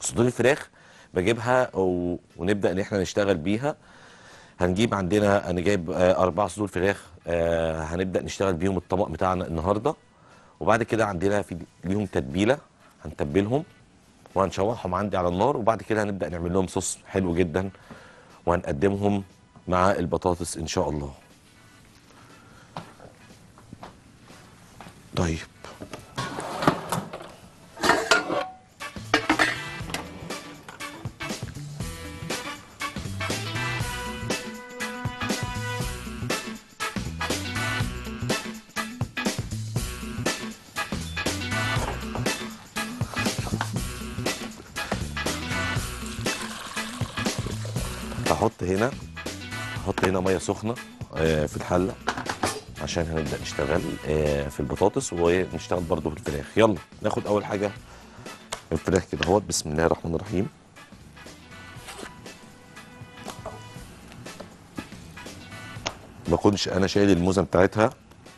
صدور الفراخ بجيبها و... ونبدا ان احنا نشتغل بيها هنجيب عندنا انا جايب آه، اربع صدور فراخ آه، هنبدا نشتغل بيهم الطبق بتاعنا النهارده وبعد كده عندنا في ليهم تتبيله هنتبلهم وهنشوحهم عندي على النار وبعد كده هنبدا نعمل لهم صوص حلو جدا وهنقدمهم مع البطاطس ان شاء الله طيب هحط هنا هحط هنا ميه سخنه آه، في الحله عشان هنبدا نشتغل آه، في البطاطس ونشتغل برضو في الفراخ يلا ناخد اول حاجه الفراخ كده اهوت بسم الله الرحمن الرحيم باخدش انا شايل الموزه بتاعتها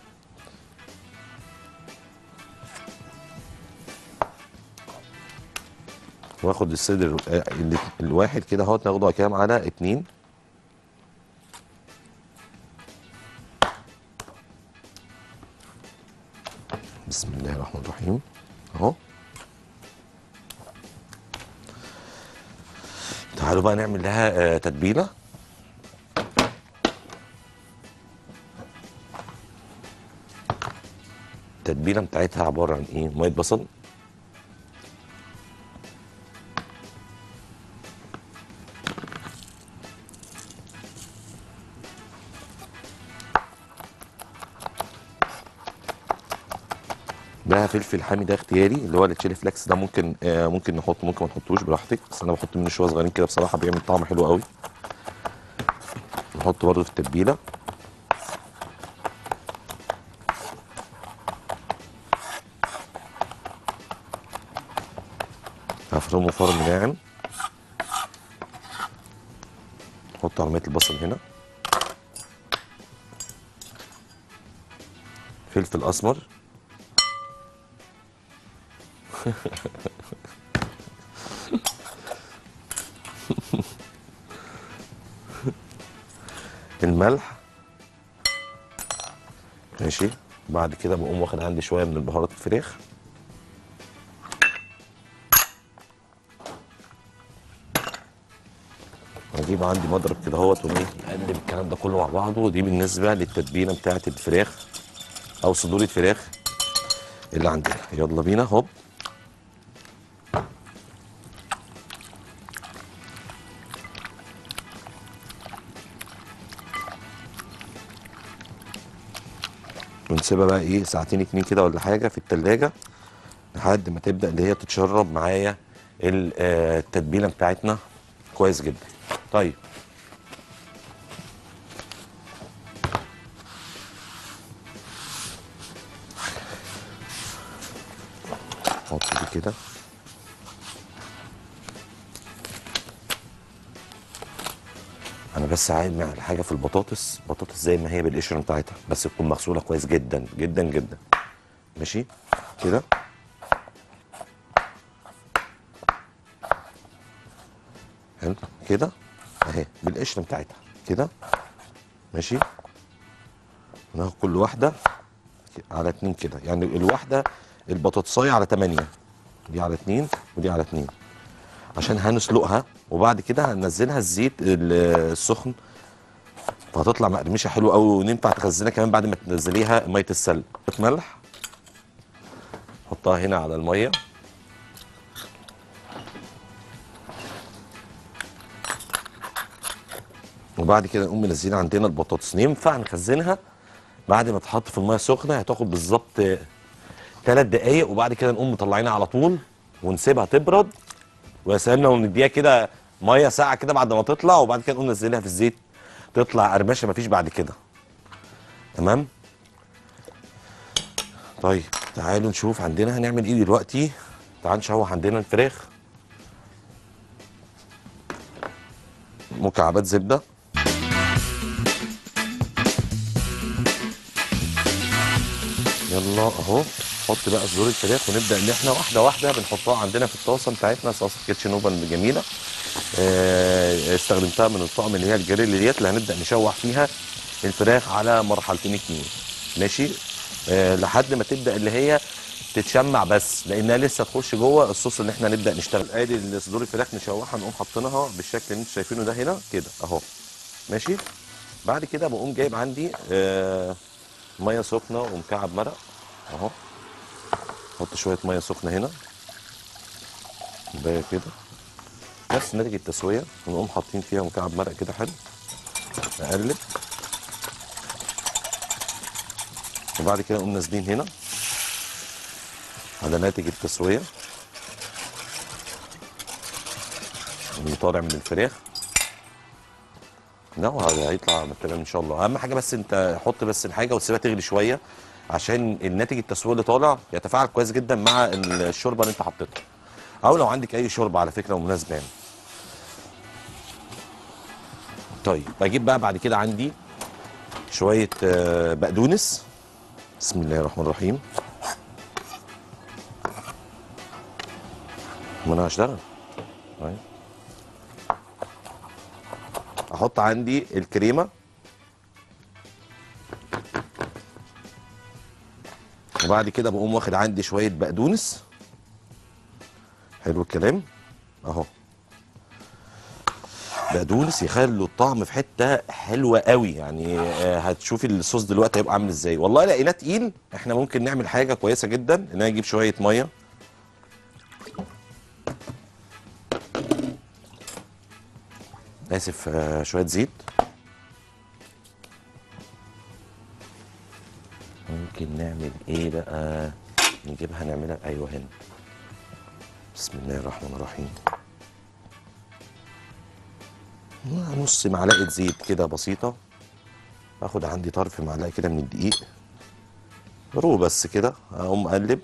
واخد الصدر آه، ال- الواحد كده اهوت ناخده على كام على اتنين بسم الله الرحمن الرحيم اهو تعالوا بقى نعمل لها آه، تتبيله التتبيله بتاعتها عباره عن ايه ميه بصل ده فلفل حامي ده اختياري اللي هو التشيلي فليكس ده ممكن آه ممكن نحطه ممكن ما نحطوش براحتك بس انا بحط منه شويه صغيرين كده بصراحه بيعمل طعم حلو قوي نحطه برده في التتبيله هفرمه فرم ناعم نحط على ميه البصل هنا فلفل اسمر الملح ماشي بعد كده بقوم واخد عندي شويه من البهارات الفراخ واجيب عندي مضرب كده اهوت وايه اقلب الكلام ده كله مع بعضه ودي بالنسبه للتتبيله بتاعه الفراخ او صدور الفراخ اللي عندنا يلا بينا هوب ونسيبها بقى ايه ساعتين اتنين كده ولا حاجه في التلاجة لحد ما تبدا اللي هي تتشرب معايا ال- آه، التتبيله بتاعتنا كويس جدا طيب نحط دي كده انا بس عايز نعمل حاجه في البطاطس بطاطس زي ما هي بالقشره بتاعتها بس تكون مغسوله كويس جدا جدا جدا ماشي كده حلو كده اهي بالقشره بتاعتها كده ماشي وناخد كل واحده على اتنين كده يعني الواحده البطاطسايه على تمانية دي على اتنين ودي على اتنين عشان هنسلقها وبعد كده هننزلها الزيت ال- السخن فهتطلع مقرمشه حلوه قوي وننفع تخزنها كمان بعد ما تنزليها ميه السلق ملح حطها هنا على الميه وبعد كده نقوم منزلين عندنا البطاطس ينفع نخزنها بعد ما تحط في الميه السخنه هتاخد بالظبط ثلاث دقايق وبعد كده نقوم مطلعينها على طول ونسيبها تبرد ويا سلام لو نديها كده ميه ساعه كده بعد ما تطلع وبعد كده نقوم ننزلها في الزيت تطلع قرمشه مفيش بعد كده تمام طيب تعالوا نشوف عندنا هنعمل ايه دلوقتي تعال نشوح عندنا الفراخ مكعبات زبده يلا اهو نحط بقى صدور الفراخ ونبدا ان احنا واحده واحده بنحطها عندنا في الطاسه بتاعتنا صلصه كيتشن اوفن الجميله آه، استخدمتها من الطقم اللي هي الجريل ديت اللي هنبدا نشوح فيها الفراخ على مرحلتين اتنين ماشي آه لحد ما تبدا اللي هي تتشمع بس لانها لسه تخش جوه الصوص اللي احنا نبدا نشتغل ادي صدور الفراخ نشوحها نقوم حاطينها بالشكل اللي انتوا شايفينه ده هنا كده اهو ماشي بعد كده بقوم جايب عندي آه ميه سخنه ومكعب مرق اهو احط شويه ميه سخنه هنا كوبايه كده بس نتيجه التسويه ونقوم حاطين فيها مكعب مرق كده حلو نقلب وبعد كده نقوم نازلين هنا على ناتج التسويه اللي طالع من الفراخ لا هذا هيطلع تمام ان شاء الله اهم حاجه بس انت حط بس الحاجه وتسيبها تغلي شويه عشان الناتج التسويه اللي طالع يتفاعل كويس جدا مع الشوربه اللي انت حطيتها او لو عندك اي شوربه على فكره مناسبه يعني طيب بجيب بقى بعد كده عندي شويه آه، بقدونس بسم الله الرحمن الرحيم ما انا هشتغل طيب. احط عندي الكريمه وبعد كده بقوم واخد عندي شويه بقدونس حلو الكلام اهو بقدونس يخلوا الطعم في حته حلوه قوي يعني آه، هتشوفي الصوص دلوقتي هيبقى عامل ازاي والله لقيناه تقيل احنا ممكن نعمل حاجه كويسه جدا ان انا اجيب شويه ميه اسف آه، شويه زيت ممكن نعمل ايه بقى نجيبها نعملها ايوه هنا بسم الله الرحمن الرحيم نص معلقه زيت كده بسيطه اخد عندي طرف معلقه كده من الدقيق رو بس كده اقوم اقلب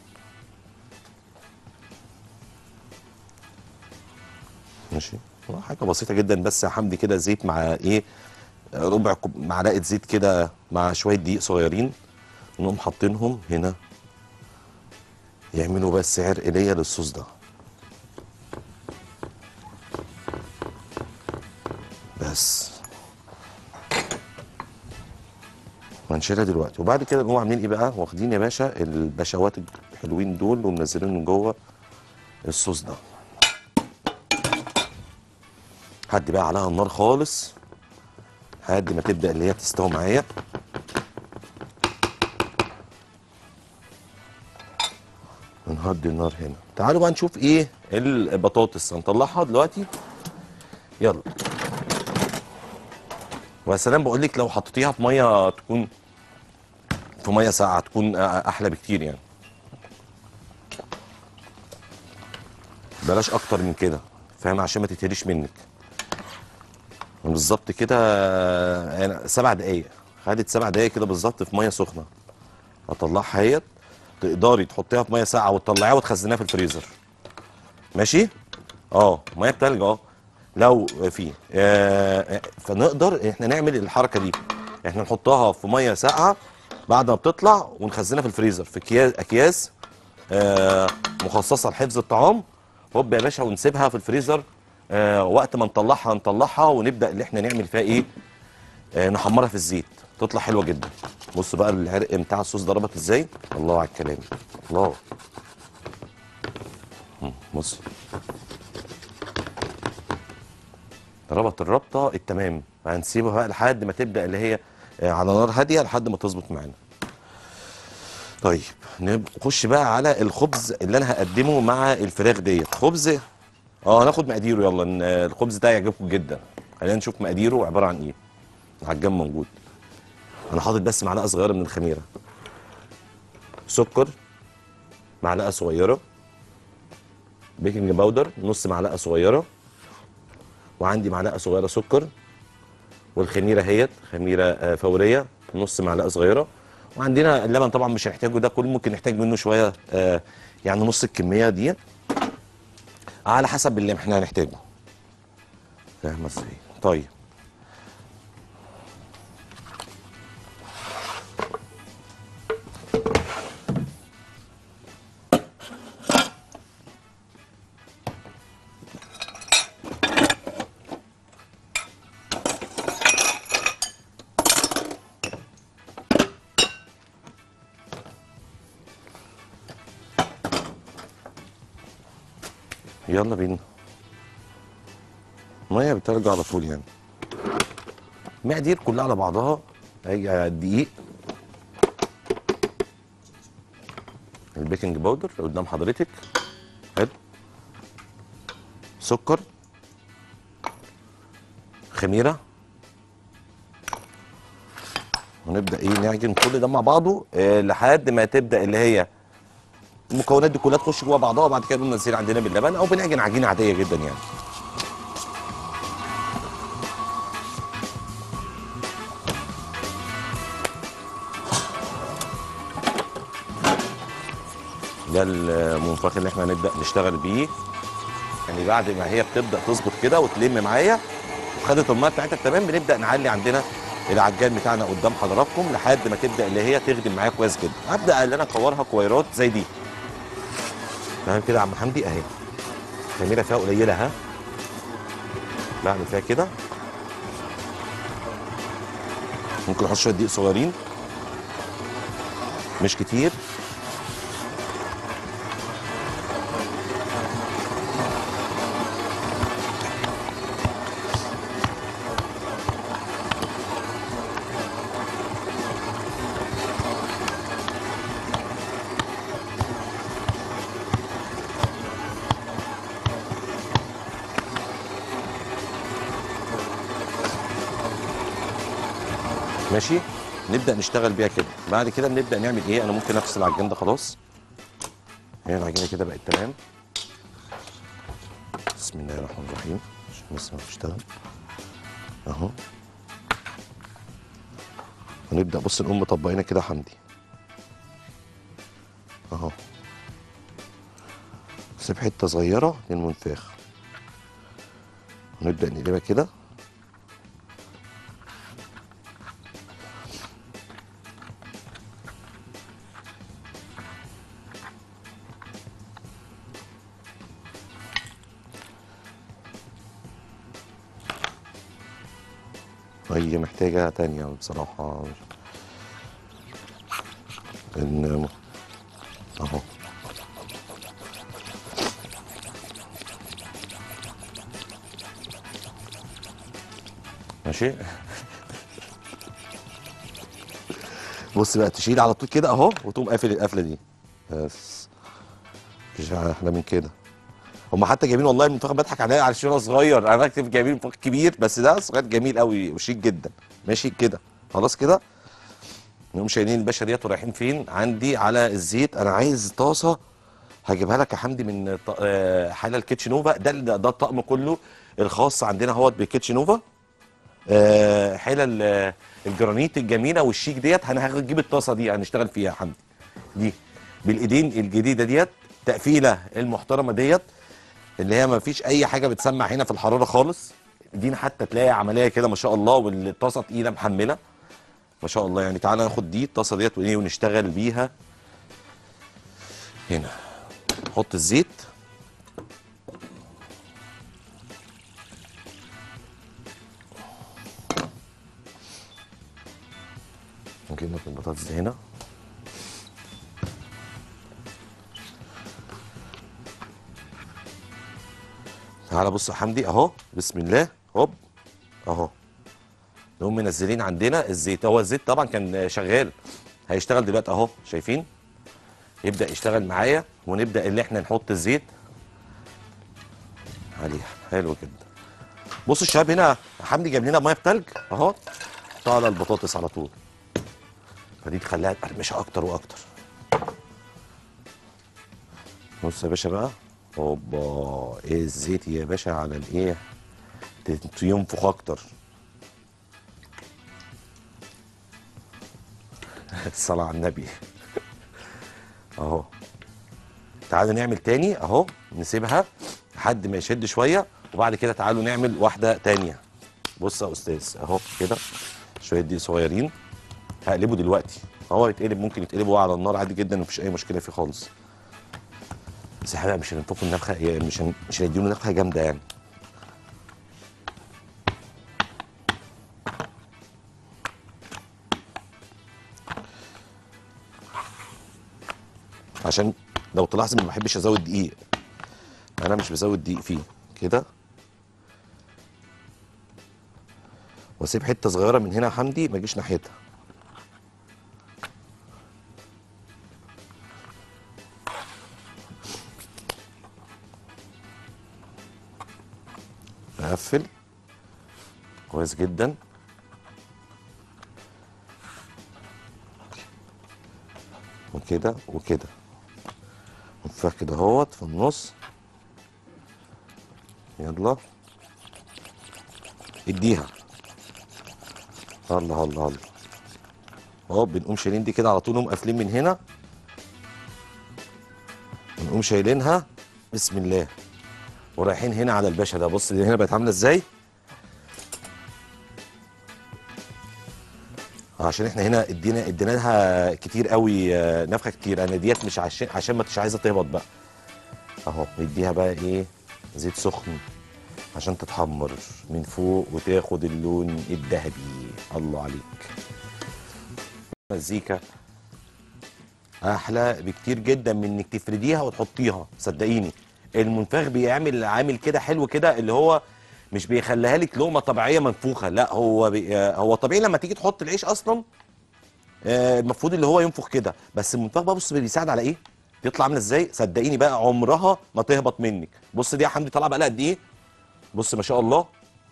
ماشي آه، حاجه بسيطه جدا بس يا حمدي كده زيت مع ايه ربع كوب معلقه زيت كده مع شويه دقيق صغيرين ونقوم حاطينهم هنا يعملوا بس عرق ليا للصوص ده بس هنشيلها دلوقتي وبعد كده نقوم عاملين ايه بقى واخدين يا باشا البشوات الحلوين دول ومنزلينهم جوه الصوص ده هدي بقى عليها النار خالص لحد ما تبدا اللي هي تستوي معايا نهدي النار هنا تعالوا بقى نشوف ايه البطاطس هنطلعها دلوقتي يلا ويا سلام بقول لك لو حطيتيها في ميه تكون في ميه ساقعه تكون احلى بكتير يعني بلاش اكتر من كده فاهم عشان ما تتهريش منك بالظبط كده يعني سبع دقايق خدت سبع دقايق كده بالظبط في ميه سخنه اطلعها اهيت تقدري تحطيها في ميه ساقعه وتطلعيها وتخزنيها في الفريزر ماشي اه ميه بتلج اه لو في آه فنقدر احنا نعمل الحركه دي احنا نحطها في ميه ساقعه بعد ما بتطلع ونخزنها في الفريزر في اكياس اكياس آه مخصصه لحفظ الطعام هوب يا باشا ونسيبها في الفريزر آه وقت ما نطلعها نطلعها ونبدا اللي احنا نعمل فيها ايه آه نحمرها في الزيت تطلع حلوه جدا بص بقى العرق بتاع الصوص ضربت ازاي الله على الكلام الله مم، بص ضربت الربطه التمام هنسيبها بقى لحد ما تبدا اللي هي آه، على نار هاديه لحد ما تظبط معانا طيب نخش بقى على الخبز اللي انا هقدمه مع الفراخ ديت خبز اه هناخد مقاديره يلا إن الخبز ده يعجبكم جدا خلينا نشوف مقاديره عباره عن ايه العجان موجود انا حاطط بس معلقه صغيره من الخميره سكر معلقه صغيره بيكنج باودر نص معلقه صغيره وعندي معلقه صغيره سكر والخميره اهيت خميره آه، فوريه نص معلقه صغيره وعندنا اللبن طبعا مش هنحتاجه ده كله ممكن نحتاج منه شويه آه، يعني نص الكميه دي على حسب اللي احنا هنحتاجه فاهمه ازاي طيب يلا بينا ميه بترجع على طول يعني مقادير كلها على بعضها هيجي على الدقيق البيكنج باودر قدام حضرتك حلو سكر خميره ونبدا ايه نعجن كل ده مع بعضه آه لحد ما تبدا اللي هي المكونات دي كلها تخش جوه بعضها وبعد كده بننزل عندنا باللبن او بنعجن عجينه عاديه جدا يعني ده المنفخ اللي احنا هنبدا نشتغل بيه يعني بعد ما هي بتبدا تظبط كده وتلم معايا وخدت الميه بتاعتها تمام بنبدا نعلي عندنا العجان بتاعنا قدام حضراتكم لحد ما تبدا اللي هي تخدم معايا كويس جدا هبدا اللي انا اكورها كويرات زي دي تمام كده يا عم حمدي اهي الخميره فيها قليله ها بعمل فيها كده ممكن احط شويه دقيق صغيرين مش كتير ماشي نبدا نشتغل بيها كده بعد كده بنبدا نعمل ايه انا ممكن افصل العجين ده خلاص هي العجينه كده بقت تمام بسم الله الرحمن الرحيم عشان بس ما تشتغل اهو ونبدا بص نقوم مطبقينها كده يا حمدي اهو سيب حته صغيره للمنفاخ ونبدا نقلبها كده هي محتاجة تانية بصراحة إن أهو ماشي بص بقى تشيل على طول كده اهو وتقوم قافل القفله دي بس مفيش احلى من كده هم حتى جايبين والله المنتخب بضحك عليا علشان انا صغير انا بكتب جايبين منتخب كبير بس ده صغير جميل قوي وشيك جدا ماشي كده خلاص كده نقوم شايلين الباشا ديت ورايحين فين عندي على الزيت انا عايز طاسه هجيبها لك يا حمدي من ط- آه، حلال كيتش نوفا ده ده ده الطقم كله الخاص عندنا اهوت بكيتش نوفا آه، حلل آه، الجرانيت الجميله والشيك ديت انا هجيب الطاسه دي هنشتغل فيها يا حمدي دي بالايدين الجديده ديت تقفيله المحترمه ديت اللي هي ما فيش اي حاجه بتسمع هنا في الحراره خالص دي حتى تلاقي عمليه كده ما شاء الله والطاسه تقيله محمله ما شاء الله يعني تعالى ناخد دي الطاسه ديت وايه ونشتغل بيها هنا نحط الزيت ممكن نحط البطاطس دي هنا تعالى بص يا حمدي اهو بسم الله هوب اهو نقوم منزلين عندنا الزيت هو الزيت طبعا كان شغال هيشتغل دلوقتي اهو شايفين يبدا يشتغل معايا ونبدا اللي احنا نحط الزيت عليها حلو كده بص الشباب هنا حمدي جاب لنا ميه بتلج اهو حطها على البطاطس على طول فدي تخليها تقرمشها اكتر واكتر بص يا باشا بقى اوبا ايه الزيت يا باشا على الايه ت- ينفخ اكتر الصلاة على النبي اهو تعالوا نعمل تاني اهو نسيبها لحد ما يشد شوية وبعد كده تعالوا نعمل واحدة تانية بص يا استاذ اهو كده شوية دقيق صغيرين هقلبه دلوقتي هو يتقلب ممكن يتقلب هو على النار عادي جدا مفيش اي مشكلة فيه خالص بس احنا بقى مش هننفخه النفخة هي مش هن... مش هنديله نفخة جامدة يعني عشان لو تلاحظ ما بحبش ازود دقيق انا مش بزود دقيق فيه كده واسيب حته صغيره من هنا يا حمدي ما اجيش ناحيتها اقفل كويس جدا وكده وكده منفخ كده اهوت في النص يلا اديها الله الله الله اهو بنقوم شايلين دي كده على طول نقوم قافلين من هنا ونقوم شايلينها بسم الله ورايحين هنا على الباشا ده بص دي هنا بقت عامله ازاي آه، عشان احنا هنا ادينا ادينا لها كتير قوي آه، نفخه كتير انا ديت مش عشان عشان ما مش عايزه تهبط بقى اهو نديها بقى ايه زيت سخن عشان تتحمر من فوق وتاخد اللون الذهبي الله عليك مزيكا احلى بكتير جدا من انك تفرديها وتحطيها صدقيني المنفخ بيعمل عامل كده حلو كده اللي هو مش بيخليها لك لقمه طبيعيه منفوخه لا هو بي آه، هو طبيعي لما تيجي تحط العيش اصلا آه، المفروض اللي هو ينفخ كده بس المنفخ بقى بص بيساعد على ايه تطلع عامله ازاي صدقيني بقى عمرها ما تهبط منك بص دي يا حمدي طالعه بقى لها قد ايه بص ما شاء الله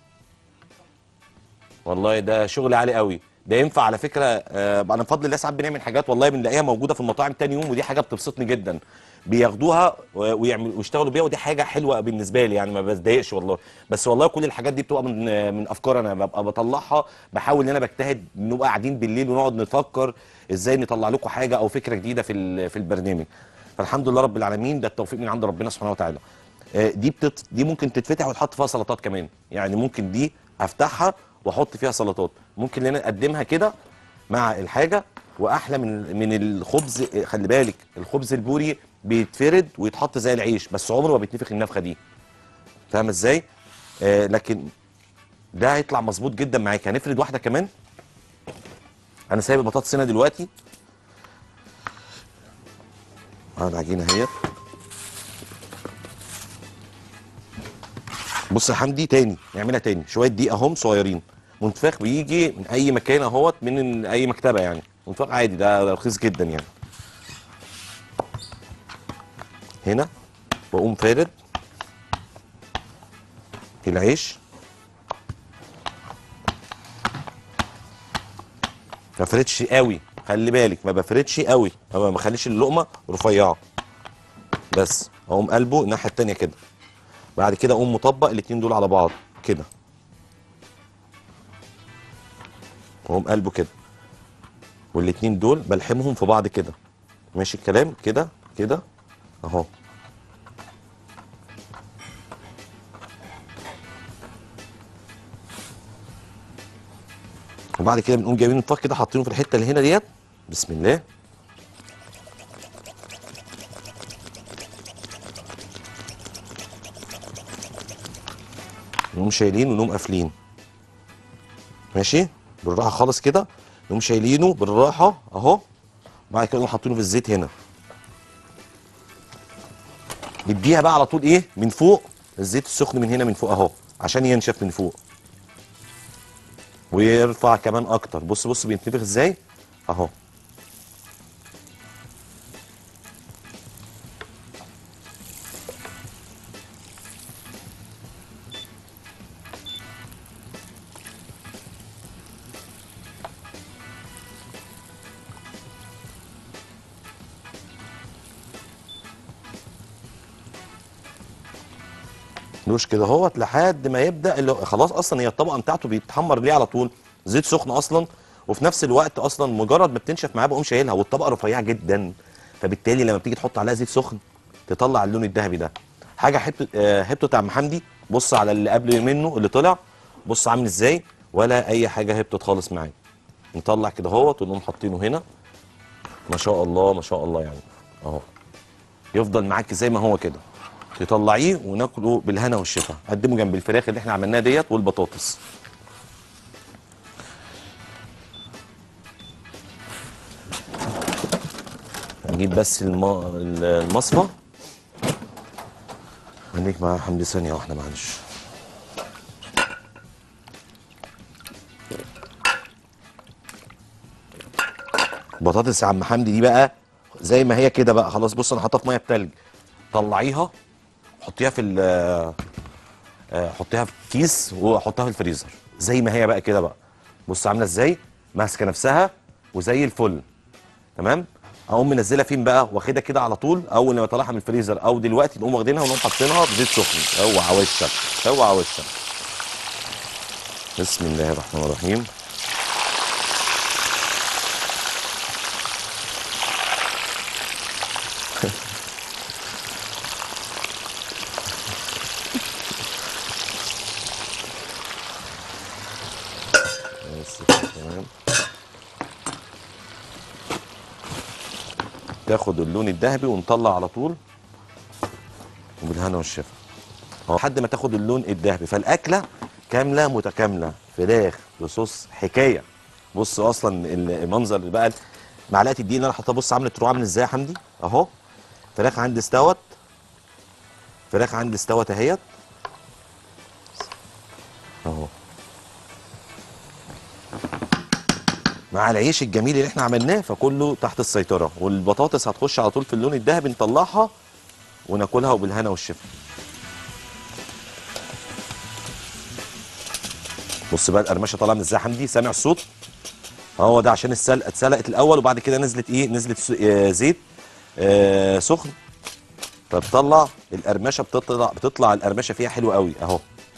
والله ده شغل عالي قوي ده ينفع على فكره آه انا بفضل الله ساعات بنعمل حاجات والله بنلاقيها موجوده في المطاعم تاني يوم ودي حاجه بتبسطني جدا بياخدوها و- ويعمل ويشتغلوا بيها ودي حاجه حلوه بالنسبه لي يعني ما بتضايقش والله بس والله كل الحاجات دي بتبقى من آه، من افكار انا ببقى بطلعها بحاول ان انا بجتهد نبقى قاعدين بالليل ونقعد نفكر ازاي نطلع لكم حاجه او فكره جديده في ال- في البرنامج فالحمد لله رب العالمين ده التوفيق من عند ربنا سبحانه وتعالى آه، دي بتت... دي ممكن تتفتح وتحط فيها سلطات كمان يعني ممكن دي افتحها واحط فيها سلطات ممكن ان انا اقدمها كده مع الحاجه واحلى من من الخبز آه، خلي بالك الخبز البوري بيتفرد ويتحط زي العيش بس عمره ما بيتنفخ النفخه دي فاهم ازاي آه لكن ده هيطلع مظبوط جدا معاك هنفرد واحده كمان انا سايب البطاطس هنا دلوقتي اه العجينه اهيت بص يا حمدي تاني نعملها تاني شويه دقيق اهم صغيرين منفاخ بيجي من اي مكان اهوت من اي مكتبه يعني منفاخ عادي ده ده رخيص جدا يعني هنا بقوم فارد العيش ما بفردش قوي خلي بالك ما بفردش قوي ما بخليش اللقمه رفيعه بس اقوم قلبه الناحيه التانيه كده بعد كده اقوم مطبق الاتنين دول على بعض كده واقوم قلبه كده والاتنين دول بلحمهم في بعض كده ماشي الكلام كده كده اهو وبعد كده بنقوم جايبين الفخ كده حاطينه في الحته اللي هنا ديت بسم الله نقوم شايلين ونقوم قافلين ماشي بالراحه خالص كده نقوم شايلينه بالراحه اهو وبعد كده نقوم حاطينه في الزيت هنا نديها بقى على طول ايه من فوق الزيت السخن من هنا من فوق اهو عشان ينشف من فوق ويرفع كمان اكتر بص بص بينتفخ ازاي اهو دوش كده اهوت لحد ما يبدا اللي هو- خلاص اصلا هي الطبقه بتاعته بيتحمر ليه على طول زيت سخن اصلا وفي نفس الوقت اصلا مجرد ما بتنشف معاه بقوم شايلها والطبقه رفيعه جدا فبالتالي لما بتيجي تحط عليها زيت سخن تطلع اللون الذهبي ده حاجه حته آه، هبته بتاع عم حمدي بص على اللي قبل منه اللي طلع بص عامل ازاي ولا اي حاجه هبطت خالص معاه نطلع كده اهوت ونقوم حاطينه هنا ما شاء الله ما شاء الله يعني اهو يفضل معاك زي ما هو كده تطلعيه وناكله بالهنا والشفا قدمه جنب الفراخ اللي احنا عملناها ديت والبطاطس نجيب بس الم... المصفى خليك مع حمدي ثانية واحدة معلش بطاطس يا عم حمدي دي بقى زي ما هي كده بقى خلاص بص انا حاطها في ميه بتلج طلعيها حطيها في ال آه، حطيها في كيس وحطها في الفريزر زي ما هي بقى كده بقى بص عامله ازاي ماسكه نفسها وزي الفل تمام اقوم منزلها فين بقى واخدها كده على طول اول ما اطلعها من الفريزر او دلوقتي نقوم واخدينها ونقوم حاطينها في زيت سخن اوعى وشك اوعى وشك بسم الله الرحمن الرحيم بس كده تمام تاخد اللون الذهبي ونطلع على طول وبالهنا والشفا اهو لحد ما تاخد اللون الذهبي فالاكله كامله متكامله فراخ بصوص حكايه بص اصلا المنظر اللي بقى معلقه الدقيق اللي انا حاطها بص عامله تروح عامل ازاي يا حمدي اهو فراخ عندي استوت فراخ عندي استوت اهيت اهو مع العيش الجميل اللي احنا عملناه فكله تحت السيطره والبطاطس هتخش على طول في اللون الذهبي نطلعها وناكلها وبالهنا والشفا بص بقى القرمشه طالعه من ازاي يا حمدي سامع الصوت هو ده عشان السلقه اتسلقت الاول وبعد كده نزلت ايه نزلت س- آه، زيت آه سخن فبتطلع القرمشه بتطلع بتطلع القرمشه فيها حلوه قوي اهو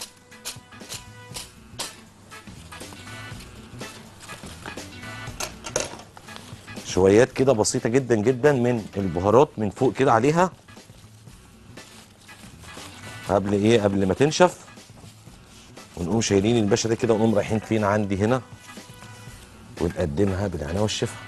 شويات كده بسيطه جدا جدا من البهارات من فوق كده عليها قبل ايه قبل ما تنشف ونقوم شايلين الباشا ده كده ونقوم رايحين فين عندي هنا ونقدمها بالعنايه والشفا